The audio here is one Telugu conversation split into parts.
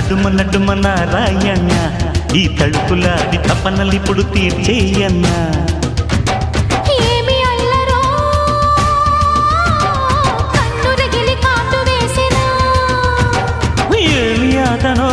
నడుమ నడుమ నారాయణ ఈ తడుపులాడి తపనలిప్పుడు తీర్చేయన్నా ఏమి అల్లరో కన్ను రగిలి కాటు వేసెనా ఏమి అతనో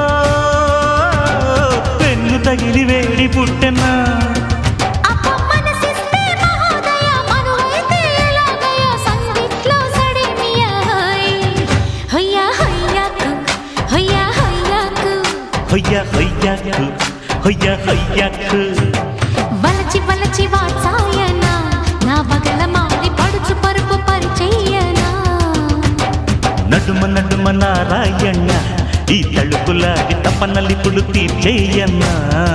పెన్ను తగిలి వేడి పుట్టెనా అప్ప మనసిస్తే మహోదయ మనువైతే ఎలాగయ సందిట్లో సడేమియ హయ్యా హయ్యాకు హయ్యా హయ్యాకు హొయ్య హొయ్యకు హొయ్య హొయ్యకు వలచి వలచి వాచాయన నా బగల మారి పడుచు పరుపు పరిచయ్యనా నడుమ నడుమ నారాయణ ఈ తడుపులాడి తపనలిప్పుడు తీర్చేయన్నా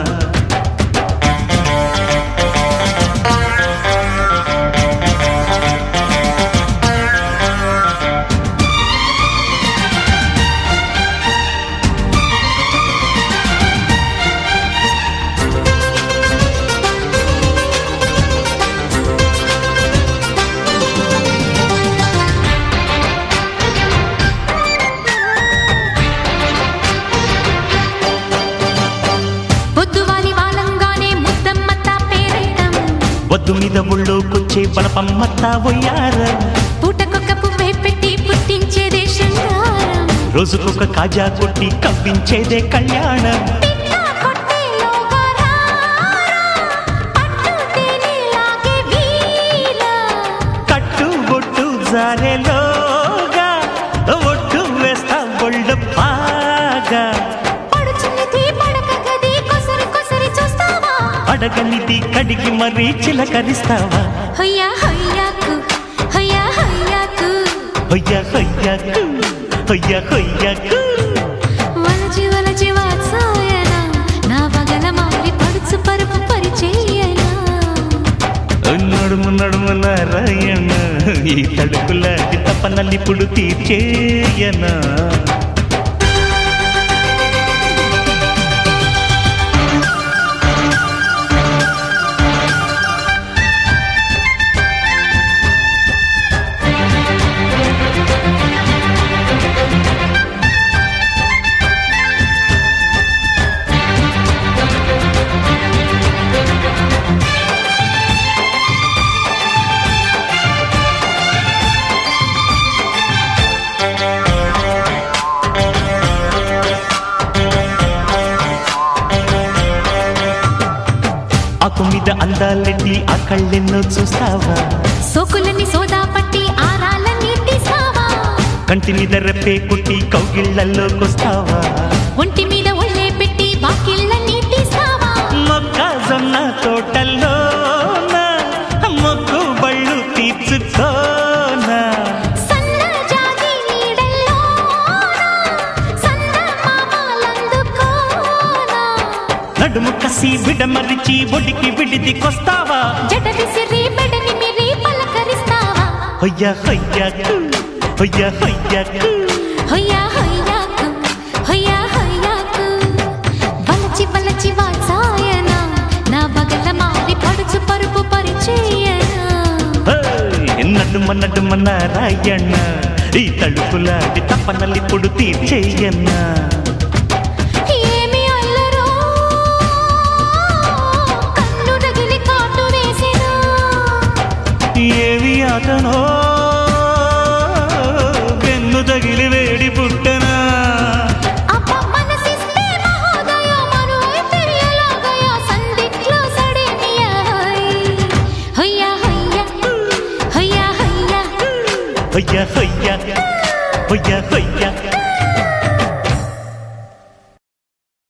పొద్దువాలి వాలంగానే ముద్దమ్మత్త పేరెట్టం వద్దు మీద ఒళ్ళోకొచ్చే బలపమ్మత్తా పోయార పూటకొక్క పువ్వే పెట్టి పుట్టించేదే శృంగారం రోజుకొక కాజా కొట్టి కవ్వించేదే కళ్యాణం పిట్ట కొట్టేలోగా రారా, పట్టు తేనెలాగే వీరా. కట్టు బొట్టు జారెలోగా ఒట్టు వేస్తా ఒళ్ళు బాగా పడుచున్నది పడక గది కొసరి కొసరి చూస్తావా అడగనిది కడిగి మరీ చిలకరిస్తావా హయ్యా హయ్యాకు హయ్యా హయ్యాకు హొయ్య హొయ్యకు హొయ్య హొయ్యకు వలచి వలచి వాత్సాయన నా పగల మారి పడుచు పరుపు పరిచయనా నడుము నడుము నారాయణ ఈ తడుపులాడి తపనలిప్పుడు తీర్చేయనా ఆకు మీద అందాలెట్టి ఆ కళ్ళెన్నో చూస్తావా సోకులని సోదా పట్టి ఆరాలని తీసావా కంటి మీద రెప్పే కుట్టి కౌగిళ్ళల్లోకొస్తావా ఒంటి మీద ఒళ్ళే పెట్టి బాకిళ్ళని తీసావా మొక్కజొన్న తోటల్లోన మొక్కు బళ్ళు తీర్చుకోనా సన్న జాజి నీడల్లోనా సన్న మామలందుకోనా నడుము కసి విడమరిచి ఒడికి విడిదికొస్తావా జడ విసిరి బెడని మిరి పలకరిస్తావా హొయ్య హొయ్యకు హొయ్య హొయ్యకు హయ్యా హయ్యాకు హయ్యా హయ్యాకు వలచి వలచి వాచాయన నా బగల మారి పడుచు పరుపు పరిచయనా హేయ్! నడుమ నడుమ నారాయణ ఈ తడుపులాడి తపనలిప్పుడు తీర్చేయన్నా ఏమి అల్లరో కన్ను రగిలి కాటు వేసెనా ఏవి అతనో వెన్ను తగిలి వేడి పుట్టనా అప్ప మనసిస్తే మహోదయ మనువైతే ఎలాగయ సందిట్లో సడేమియ హయ్యా హయ్యా హయ్యా హయ్యా హొయ్య హొయ్య హొయ్య హొయ్య